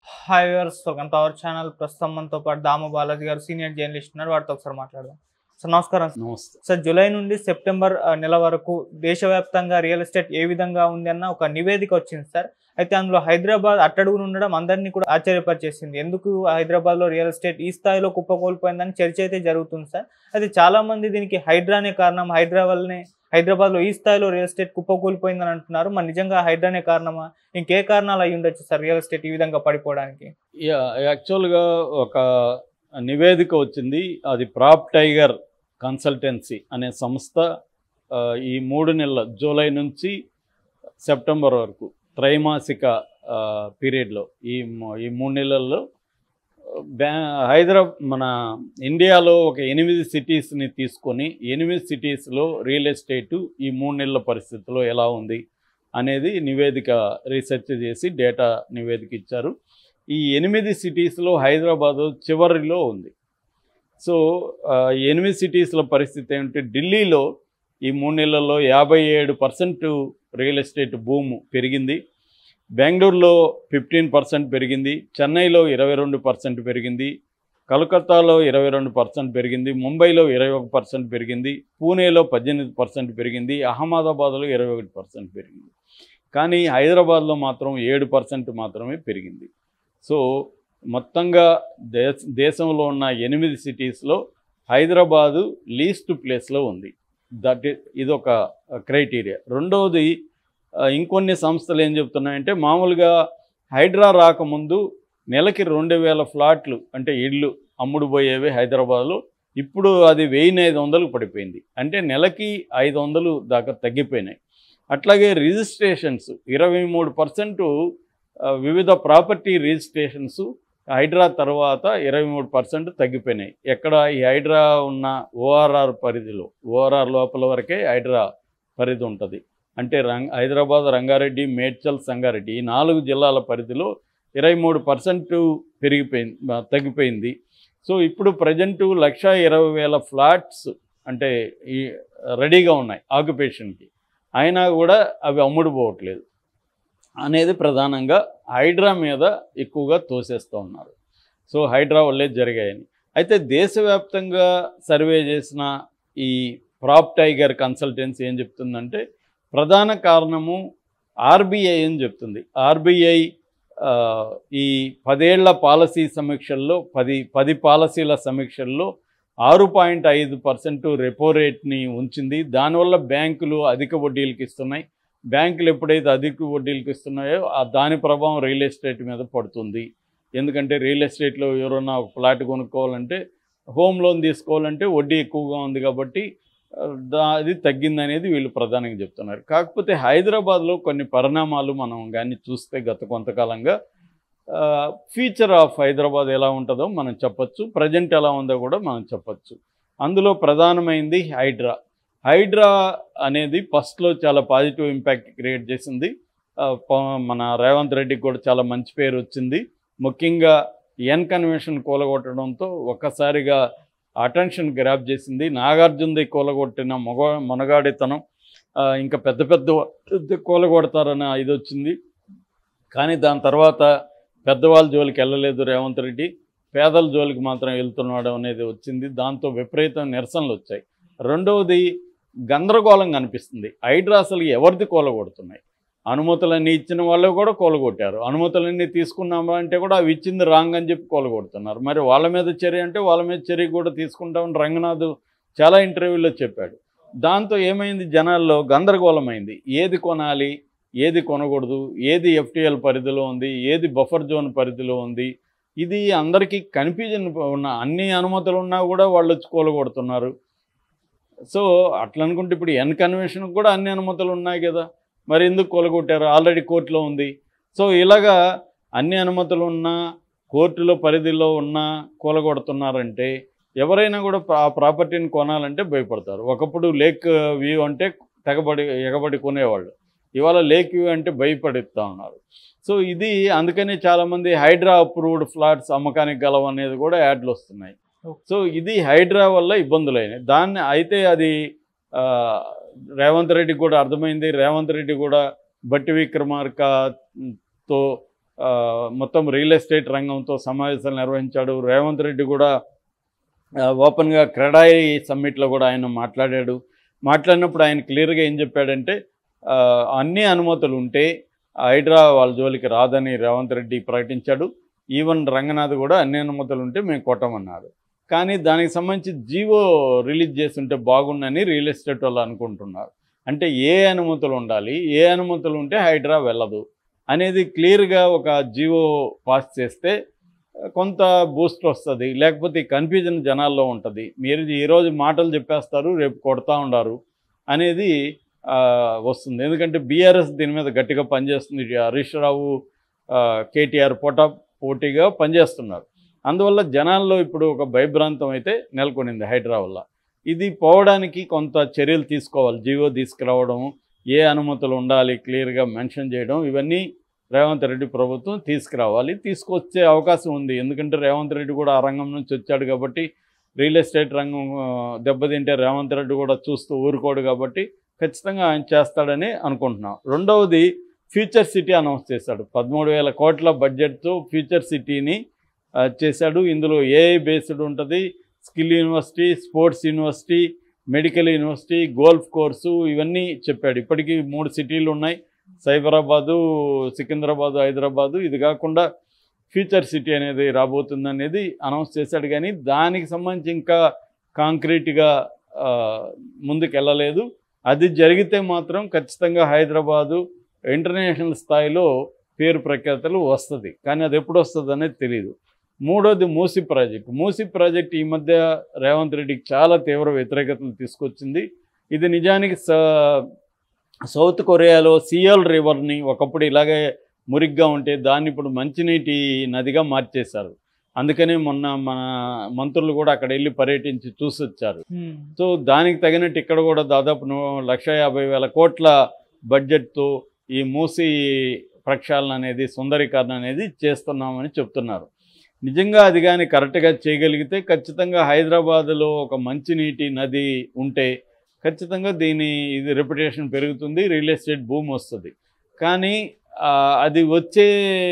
Hi viewers welcome to our channel ప్రస్తుతం మనతో పాటు దామ బాలాజీ గారు సీనియర్ జర్నలిస్ట్ ఉన్నారు వారితో ఒకసారి మాట్లాడదాం సార్ నమస్కారం సార్. నమస్తే సార్ జూలై నుండి సెప్టెంబర్ ఆ, నెల వరకు దేశవ్యాప్తంగా రియల్ ఎస్టేట్ ఏ విధంగా ఉంది అన్న ఒక నివేదిక వచ్చింది సార్ అయితే అందులో హైదరాబాద్ అట్టడుగున ఉండడం అందరినీ కూడా ఆశ్చర్యపరిచేసింది ఎందుకు హైదరాబాద్ లో రియల్ ఎస్టేట్ ఈ స్థాయిలో కుప్పకూలిపోయిందని చర్చ అయితే జరుగుతుంది సార్ అయితే చాలా మంది దీనికి హైడ్రానే కారణం హైడ్రా వల్లనే హైదరాబాద్ లో ఈ స్థాయిలో రియల్ ఎస్టేట్ కుప్పకూలిపోయిందని అంటున్నారు మరి నిజంగా హైడ్రానే కారణమా ఇంకే కారణాలు అయి ఉండొచ్చు సార్ రియల్ ఎస్టేట్ ఈ విధంగా పడిపోవడానికి యా యాక్చువల్గా ఒక నివేదిక వచ్చింది అది ప్రాప్ టైగర్ కన్సల్టెన్సీ అనే సంస్థ ఆ, ఈ మూడు నెలల జూలై నుంచి సెప్టెంబర్ వరకు త్రైమాసిక పీరియడ్లో ఈ మూ- ఈ మూడు నెలల్లో బ్యా హైదరాబాద్ మన ఇండియాలో ఒక ఎనిమిది సిటీస్ని తీసుకొని ఎనిమిది సిటీస్లో రియల్ ఎస్టేటు ఈ మూడు నెలల పరిస్థితిలో ఎలా ఉంది అనేది నివేదిక రీసెర్చ్ చేసి డేటా నివేదిక ఇచ్చారు ఈ ఎనిమిది సిటీస్లో హైదరాబాదు చివరిలో ఉంది సో ఆ, ఈ ఎనిమిది సిటీస్ల పరిస్థితి ఏమిటి ఢిల్లీలో ఈ మూడు నెలల్లో యాభై ఏడు పర్సెంట్ రియల్ ఎస్టేట్ భూము పెరిగింది బెంగళూరులో ఫిఫ్టీన్ పర్సెంట్ పెరిగింది చెన్నైలో ఇరవై రెండు పర్సెంట్ పెరిగింది కలకత్తాలో ఇరవై రెండు పర్సెంట్ పెరిగింది ముంబైలో ఇరవై ఒక పర్సెంట్ పెరిగింది పూణేలో పద్దెనిమిది పర్సెంట్ పెరిగింది అహ్మదాబాద్లో ఇరవై ఒకటి పర్సెంట్ పెరిగింది కానీ హైదరాబాద్లో మాత్రం ఏడు పర్సెంట్ మాత్రమే పెరిగింది సో మొత్తంగా దేశ దేశంలో ఉన్న ఎనిమిది సిటీస్లో హైదరాబాదు లీస్ట్ ప్లేస్లో ఉంది దట్ ఇది ఒక క్రైటీరియా రెండవది ఆ, ఇంకొన్ని సంస్థలు ఏం చెప్తున్నాయంటే మామూలుగా హైడ్రా రాకముందు నెలకి రెండు వేల ఫ్లాట్లు అంటే ఇళ్ళు అమ్ముడు పోయేవి హైదరాబాద్లో ఇప్పుడు అది వెయ్యి ఐదు వందలకు పడిపోయింది అంటే నెలకి ఐదు వందలు దాకా తగ్గిపోయినాయి అట్లాగే రిజిస్ట్రేషన్స్ ఇరవై మూడు పర్సెంట్ వివిధ ప్రాపర్టీ రిజిస్ట్రేషన్స్ హైడ్రా తర్వాత ఇరవై మూడు పర్సెంట్ తగ్గిపోయినాయి ఎక్కడ ఈ హైడ్రా ఉన్న ఓఆర్ఆర్ పరిధిలో ఓఆర్ఆర్ లోపల వరకే హైడ్రా పరిధి ఉంటుంది అంటే రంగ్ హైదరాబాద్ రంగారెడ్డి మేడ్చల్ సంగారెడ్డి ఈ నాలుగు జిల్లాల పరిధిలో ఇరవై మూడు పర్సెంట్ పెరిగిపోయింది ఆ, తగ్గిపోయింది సో ఇప్పుడు ప్రజెంటు లక్ష ఇరవై వేల ఫ్లాట్స్ అంటే ఈ రెడీగా ఉన్నాయి ఆక్యుపేషన్కి అయినా కూడా అవి అమ్ముడు పోవట్లేదు అనేది ప్రధానంగా హైడ్రా మీద ఎక్కువగా తోసేస్తూ ఉన్నారు సో హైడ్రా వల్లే జరిగాయని అయితే దేశవ్యాప్తంగా సర్వే చేసిన ఈ ప్రాప్ టైగర్ కన్సల్టెన్సీ ఏం చెప్తుందంటే ప్రధాన కారణము ఆర్బీఐ అని చెప్తుంది ఆర్బీఐ ఈ పదేళ్ల పాలసీ సమీక్షల్లో పది పది పాలసీల సమీక్షల్లో ఆరు పాయింట్ ఐదు పర్సెంట్ రెపో రేట్ని ఉంచింది దానివల్ల బ్యాంకులు అధిక వడ్డీలకు ఇస్తున్నాయి బ్యాంకులు ఎప్పుడైతే అధిక వడ్డీలకు ఇస్తున్నాయో ఆ దాని ప్రభావం రియల్ ఎస్టేట్ మీద పడుతుంది ఎందుకంటే రియల్ ఎస్టేట్లో ఎవరైనా ఒక ఫ్లాట్ కొనుక్కోవాలంటే హోమ్ లోన్ తీసుకోవాలంటే వడ్డీ ఎక్కువగా ఉంది కాబట్టి ఆ, దా అది తగ్గిందనేది వీళ్ళు ప్రధానంగా చెప్తున్నారు కాకపోతే హైదరాబాద్లో కొన్ని పరిణామాలు మనం కానీ చూస్తే గత కొంతకాలంగా ఫ్యూచర్ ఆఫ్ హైదరాబాద్ ఎలా ఉంటుందో మనం చెప్పొచ్చు ప్రజెంట్ ఎలా ఉందో కూడా మనం చెప్పొచ్చు అందులో ప్రధానమైంది హైడ్రా హైడ్రా అనేది ఫస్ట్లో చాలా పాజిటివ్ ఇంపాక్ట్ క్రియేట్ చేసింది ఆ, ప- మన రేవంత్ రెడ్డికి కూడా చాలా మంచి పేరు వచ్చింది ముఖ్యంగా ఎన్ కన్వెన్షన్ కూలగొట్టడంతో ఒక్కసారిగా అటెన్షన్ గ్రాప్ చేసింది నాగార్జునది కూలగొట్టిన మొగ మొనగాడితనం ఆ, ఇంకా పెద్ద పెద్ద కూలగొడతారని ఇది వచ్చింది కానీ దాని తర్వాత పెద్దవాళ్ళ జోలికి వెళ్ళలేదు రేవంత్ రెడ్డి పేదల జోలికి మాత్రం వెళ్తున్నాడు అనేది వచ్చింది దాంతో విపరీతం నిరసనలు వచ్చాయి రెండవది గందరగోళం కనిపిస్తుంది హైడ్రా అసలు ఎవరిది కూలగొడుతున్నాయి అనుమతులన్నీ ఇచ్చిన వాళ్ళు కూడా కూలగొట్టారు అనుమతులన్నీ తీసుకున్నామా అంటే కూడా అవి ఇచ్చింది రాంగ్ అని చెప్పి కూలగొడుతున్నారు మరి వాళ్ళ మీద చర్య అంటే వాళ్ళ మీద చర్య కూడా తీసుకుంటామని రంగనాథ్ చాలా ఇంటర్వ్యూలో చెప్పాడు దాంతో ఏమైంది జనాల్లో గందరగోళమైంది ఏది కొనాలి ఏది కొనకూడదు ఏది ఎఫ్టీఎల్ పరిధిలో ఉంది ఏది బఫర్ జోన్ పరిధిలో ఉంది ఇది అందరికీ కన్ఫ్యూజన్ ఉన్న అన్ని అనుమతులు ఉన్నా కూడా వాళ్ళు వచ్చి కూలగొడుతున్నారు సో అట్లా అనుకుంటే ఇప్పుడు ఎన్ కన్వెన్షన్కి కూడా అన్ని అనుమతులు ఉన్నాయి కదా మరి ఎందుకు కూలగొట్టారు ఆల్రెడీ కోర్టులో ఉంది సో ఇలాగా అన్ని అనుమతులు ఉన్నా కోర్టులో పరిధిలో ఉన్నా కూలగొడుతున్నారంటే ఎవరైనా కూడా ఆ ప్రాపర్టీని కొనాలంటే భయపడతారు ఒకప్పుడు లేక్ వ్యూ అంటే తెగబడి ఎగబడి కొనేవాళ్ళు ఇవాళ లేక్ వ్యూ అంటే భయపడిస్తూ ఉన్నారు సో ఇది అందుకని చాలామంది హైడ్రా అప్రూవ్డ్ ఫ్లాట్స్ అమ్మకానికి గలవు అనేది కూడా యాడ్లు వస్తున్నాయి సో ఇది హైడ్రా వల్ల ఇబ్బందులు అయినాయి దాన్ని అయితే అది ఆ, రేవంత్ రెడ్డికి కూడా అర్థమైంది రేవంత్ రెడ్డి కూడా బట్టి విక్రమార్కతో ఆ, మొత్తం రియల్ ఎస్టేట్ రంగంతో సమావేశాలు నిర్వహించాడు రేవంత్ రెడ్డి కూడా ఆ, ఓపెన్గా క్రెడాయి సమ్మిట్లో కూడా ఆయన మాట్లాడాడు మాట్లాడినప్పుడు ఆయన క్లియర్గా ఏం చెప్పాడంటే ఆ, అన్ని అనుమతులు ఉంటే హైడ్రా వాళ్ళ జోలికి రాదని రేవంత్ రెడ్డి ప్రకటించాడు ఈవెన్ రంగనాథ్ కూడా అన్ని అనుమతులు ఉంటే మేము కొట్టమన్నాడు కానీ దానికి సంబంధించి జీవో రిలీజ్ చేస్తుంటే బాగుండని రియల్ ఎస్టేట్ వాళ్ళు అనుకుంటున్నారు అంటే ఏ అనుమతులు ఉండాలి ఏ అనుమతులు ఉంటే హైడ్రా వెళ్ళదు అనేది క్లియర్గా ఒక జీవో పాస్ చేస్తే కొంత బూస్ట్ వస్తుంది లేకపోతే ఈ కన్ఫ్యూజన్ జనాల్లో ఉంటుంది మీరు ఈరోజు మాటలు చెప్పేస్తారు రేపు కొడతా ఉండారు అనేది ఆ, వస్తుంది ఎందుకంటే బీఆర్ఎస్ దీని మీద గట్టిగా పనిచేస్తుంది ఇటు హరీష్ రావు ఆ, కేటీఆర్ పోటా పోటీగా పనిచేస్తున్నారు అందువల్ల జనాల్లో ఇప్పుడు ఒక భయభ్రాంతం అయితే నెలకొనింది హైడ్రా వల్ల ఇది పోవడానికి కొంత చర్యలు తీసుకోవాలి జీవో తీసుకురావడం ఏ అనుమతులు ఉండాలి క్లియర్గా మెన్షన్ చేయడం ఇవన్నీ రేవంత్ రెడ్డి ప్రభుత్వం తీసుకురావాలి తీసుకొచ్చే అవకాశం ఉంది ఎందుకంటే రేవంత్ రెడ్డి కూడా ఆ రంగం నుంచి వచ్చాడు కాబట్టి రియల్ ఎస్టేట్ రంగం ఆ, దెబ్బతింటే రేవంత్ రెడ్డి కూడా చూస్తూ ఊరుకోడు కాబట్టి ఖచ్చితంగా ఆయన చేస్తాడని అనుకుంటున్నాం రెండవది ఫ్యూచర్ సిటీ అనౌన్స్ చేశాడు పదమూడు వేల కోట్ల బడ్జెట్తో ఫ్యూచర్ సిటీని ఆ, చేశాడు ఇందులో ఏఐ బేస్డ్ ఉంటుంది skill university sports university medical university golf course ఇవన్నీ చెప్పాడు ఇప్పటికీ మూడు సిటీలు ఉన్నాయి సైబరాబాదు సికింద్రాబాదు హైదరాబాదు ఇది కాకుండా ఫ్యూచర్ సిటీ అనేది రాబోతుంది అనేది అనౌన్స్ చేశాడు కానీ దానికి సంబంధించి ఇంకా కాంక్రీట్గా ఆ, ముందుకు వెళ్ళలేదు అది జరిగితే మాత్రం ఖచ్చితంగా హైదరాబాదు ఇంటర్నేషనల్ స్థాయిలో పేరు ప్రఖ్యాతలు వస్తుంది కానీ అది ఎప్పుడు వస్తుంది అనేది తెలియదు మూడోది మూసి ప్రాజెక్ట్ మూసి ప్రాజెక్ట్ ఈ మధ్య రేవంత్ రెడ్డికి చాలా తీవ్ర వ్యతిరేకతలు తీసుకొచ్చింది ఇది నిజానికి స- సౌత్ కొరియాలో సియల్ రివర్ని ఒకప్పుడు ఇలాగే మురిగ్గా ఉంటే దాన్ని ఇప్పుడు మంచినీటి నదిగా మార్చేశారు అందుకనే మొన్న మన మంత్రులు కూడా అక్కడ వెళ్ళి పర్యటించి చూసి వచ్చారు హ్మ్. సో దానికి తగినట్టు ఇక్కడ కూడా దాదాపు ను- లక్ష యాభై వేల కోట్ల బడ్జెట్తో ఈ మూసి ప్రక్షాళన అనేది సుందరీకరణ అనేది చేస్తున్నామని చెప్తున్నారు నిజంగా అది కానీ కరెక్ట్గా చేయగలిగితే ఖచ్చితంగా హైదరాబాద్లో ఒక మంచినీటి నది ఉంటే ఖచ్చితంగా దీని ఇది రెప్యుటేషన్ పెరుగుతుంది రియల్ ఎస్టేట్ భూమి వస్తుంది కానీ ఆ, అది వచ్చే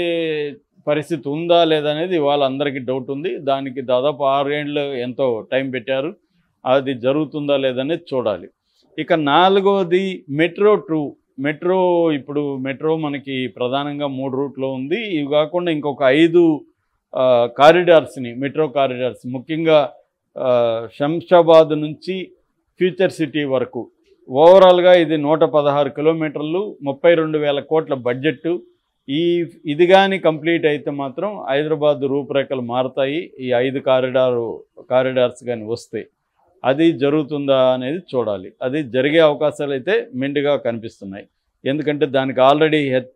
పరిస్థితి ఉందా లేదా అనేది ఇవాళ అందరికీ డౌట్ ఉంది దానికి దాదాపు ఆరేళ్ళు ఎంతో టైం పెట్టారు అది జరుగుతుందా లేదనేది చూడాలి ఇక నాలుగోది మెట్రో టూ మెట్రో ఇప్పుడు మెట్రో మనకి ప్రధానంగా మూడు రూట్లో ఉంది ఇవి కాకుండా ఇంకొక ఐదు ఆ, కారిడార్స్ని మెట్రో కారిడార్స్ ముఖ్యంగా ఆ, శంషాబాద్ నుంచి ఫ్యూచర్ సిటీ వరకు ఓవరాల్గా ఇది నూట పదహారు కిలోమీటర్లు ముప్పై రెండు వేల కోట్ల బడ్జెట్ ఈ ఇది కానీ కంప్లీట్ అయితే మాత్రం హైదరాబాద్ రూపురేఖలు మారుతాయి ఈ ఐదు కారిడారు కారిడార్స్ కానీ వస్తాయి అది జరుగుతుందా అనేది చూడాలి అది జరిగే అవకాశాలు అయితే మెండుగా కనిపిస్తున్నాయి ఎందుకంటే దానికి ఆల్రెడీ హెచ్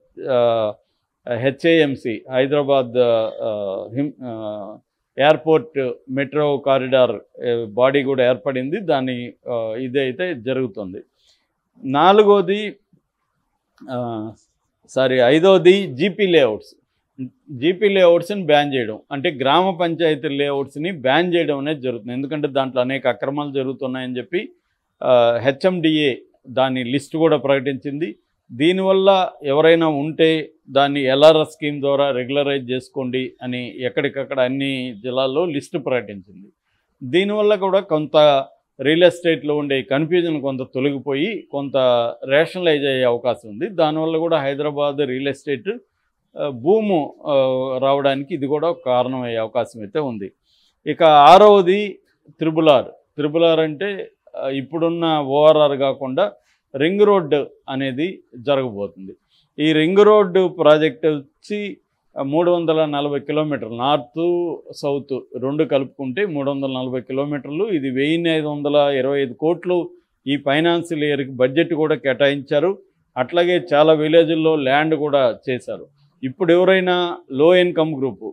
హెచ్ఏఎంసి హైదరాబాద్ ఆ, హిమ్ ఆ, ఎయిర్పోర్ట్ మెట్రో కారిడార్ ఏ, బాడీ కూడా ఏర్పడింది దాని ఆ, ఇదైతే జరుగుతుంది నాలుగోది ఆ, సారీ ఐదోది జీపీ లేఅవుట్స్ జీపీ లేఅవుట్స్ని బ్యాన్ చేయడం అంటే గ్రామ పంచాయతీ లేఅవుట్స్ని బ్యాన్ చేయడం అనేది జరుగుతుంది ఎందుకంటే దాంట్లో అనేక అక్రమాలు జరుగుతున్నాయని చెప్పి హెచ్ఎండిఏ దాని లిస్ట్ కూడా ప్రకటించింది దీనివల్ల ఎవరైనా ఉంటే దాన్ని ఎల్ఆర్ఎస్ స్కీమ్ ద్వారా రెగ్యులరైజ్ చేసుకోండి అని ఎక్కడికక్కడ అన్ని జిల్లాల్లో లిస్టు ప్రకటించింది దీనివల్ల కూడా కొంత రియల్ ఎస్టేట్లో ఉండే కన్ఫ్యూజన్ కొంత తొలగిపోయి కొంత రేషనలైజ్ అయ్యే అవకాశం ఉంది దానివల్ల కూడా హైదరాబాద్ రియల్ ఎస్టేట్ ఆ, భూము ఆ, రావడానికి ఇది కూడా ఒక కారణం అయ్యే అవకాశం అయితే ఉంది ఇక ఆరవది త్రిబులార్ త్రిబులార్ అంటే ఆ, ఇప్పుడున్న ఓఆర్ఆర్ కాకుండా రింగ్ రోడ్ అనేది జరగబోతుంది ఈ రింగ్ రోడ్డు ప్రాజెక్ట్ వచ్చి మూడు వందల నలభై కిలోమీటర్లు నార్త్ సౌత్ రెండు కలుపుకుంటే మూడు వందల నలభై కిలోమీటర్లు ఇది వెయ్యి ఐదు వందల ఇరవై ఐదు కోట్లు ఈ ఫైనాన్షియల్ ఇయర్కి బడ్జెట్ కూడా కేటాయించారు అట్లాగే చాలా విలేజ్ల్లో ల్యాండ్ కూడా చేశారు ఇప్పుడు ఎవరైనా లో ఇన్కమ్ గ్రూపు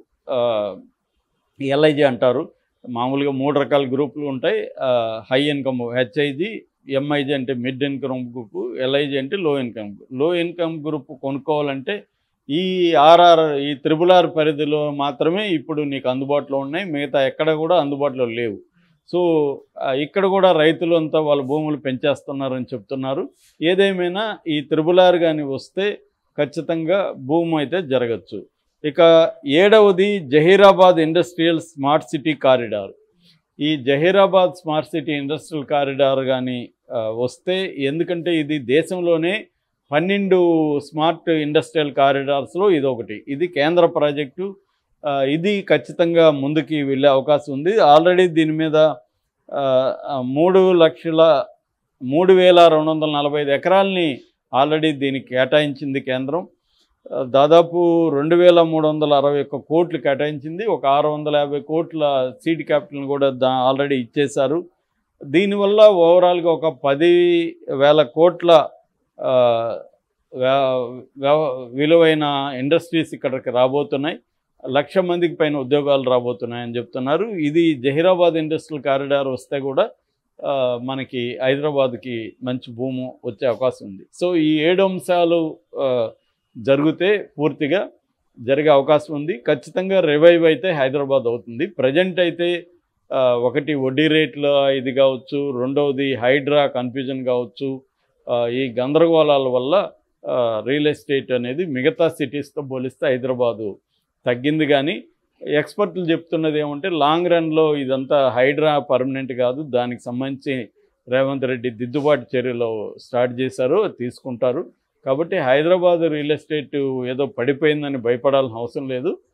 ఎల్ఐజి అంటారు మామూలుగా మూడు రకాల గ్రూపులు ఉంటాయి హై ఇన్కమ్ హెచ్ఐజి ఎంఐజి అంటే మిడ్ ఇన్కమ్ గ్రూప్ ఎల్ఐజి అంటే లో ఇన్కమ్ లో ఇన్కమ్ గ్రూప్ కొనుక్కోవాలంటే ఈ ఆర్ఆర్ ఈ త్రిబుల్ ఆర్ పరిధిలో మాత్రమే ఇప్పుడు నీకు అందుబాటులో ఉన్నాయి మిగతా ఎక్కడ కూడా అందుబాటులో లేవు సో ఆ, ఇక్కడ కూడా రైతులు అంతా వాళ్ళ భూములు పెంచేస్తున్నారని చెప్తున్నారు ఏదేమైనా ఈ త్రిబుల్ ఆర్ కానీ వస్తే ఖచ్చితంగా భూమి అయితే జరగచ్చు ఇక ఏడవది Zaheerabad industrial smart city corridor ఈ Zaheerabad smart city industrial corridor కానీ వస్తే ఎందుకంటే ఇది దేశంలోనే పన్నెండు స్మార్ట్ ఇండస్ట్రియల్ కారిడార్స్లో ఇది ఒకటి ఇది కేంద్ర ప్రాజెక్టు ఆ, ఇది ఖచ్చితంగా ముందుకి వెళ్ళే అవకాశం ఉంది ఆల్రెడీ దీని మీద ఆ, ఆ, మూడు లక్షల మూడు వేల రెండు వందల నలభై ఐదు ఎకరాలని ఆల్రెడీ దీనికి కేటాయించింది కేంద్రం ఆ, దాదాపు రెండు వేల మూడు వందల అరవై ఒక్క కోట్లు కేటాయించింది ఒక ఆరు వందల యాభై కోట్ల సీడ్ క్యాపిటల్ని కూడా దా ఆల్రెడీ ఇచ్చేశారు దీనివల్ల ఓవరాల్గా ఒక పది వేల కోట్ల ఆ, వ్యా- వ్యవ- విలువైన ఇండస్ట్రీస్ ఇక్కడికి రాబోతున్నాయి లక్ష మందికి పైన ఉద్యోగాలు రాబోతున్నాయని చెప్తున్నారు ఇది జహీరాబాద్ ఇండస్ట్రియల్ కారిడార్ వస్తే కూడా ఆ, మనకి హైదరాబాద్కి మంచి భూము వచ్చే అవకాశం ఉంది సో ఈ ఏడు అంశాలు ఆ, జరిగితే పూర్తిగా జరిగే అవకాశం ఉంది ఖచ్చితంగా రివైవ్ అయితే హైదరాబాద్ అవుతుంది ప్రజెంట్ అయితే ఆ, ఒకటి వడ్డీ రేట్ల ఇది కావచ్చు రెండవది హైడ్రా కన్ఫ్యూజన్ కావచ్చు ఆ, ఈ గందరగోళాల వల్ల రియల్ ఎస్టేట్ అనేది మిగతా సిటీస్తో పోలిస్తే హైదరాబాదు తగ్గింది కానీ ఎక్స్పర్ట్లు చెప్తున్నది ఏమంటే లాంగ్ రన్లో ఇదంతా హైడ్రా పర్మనెంట్ కాదు దానికి సంబంధించి రేవంత్ రెడ్డి దిద్దుబాటు చర్యలు స్టార్ట్ చేశారు తీసుకుంటారు కాబట్టి హైదరాబాద్ రియల్ ఎస్టేట్ ఏదో పడిపోయిందని భయపడాల్సిన అవసరం లేదు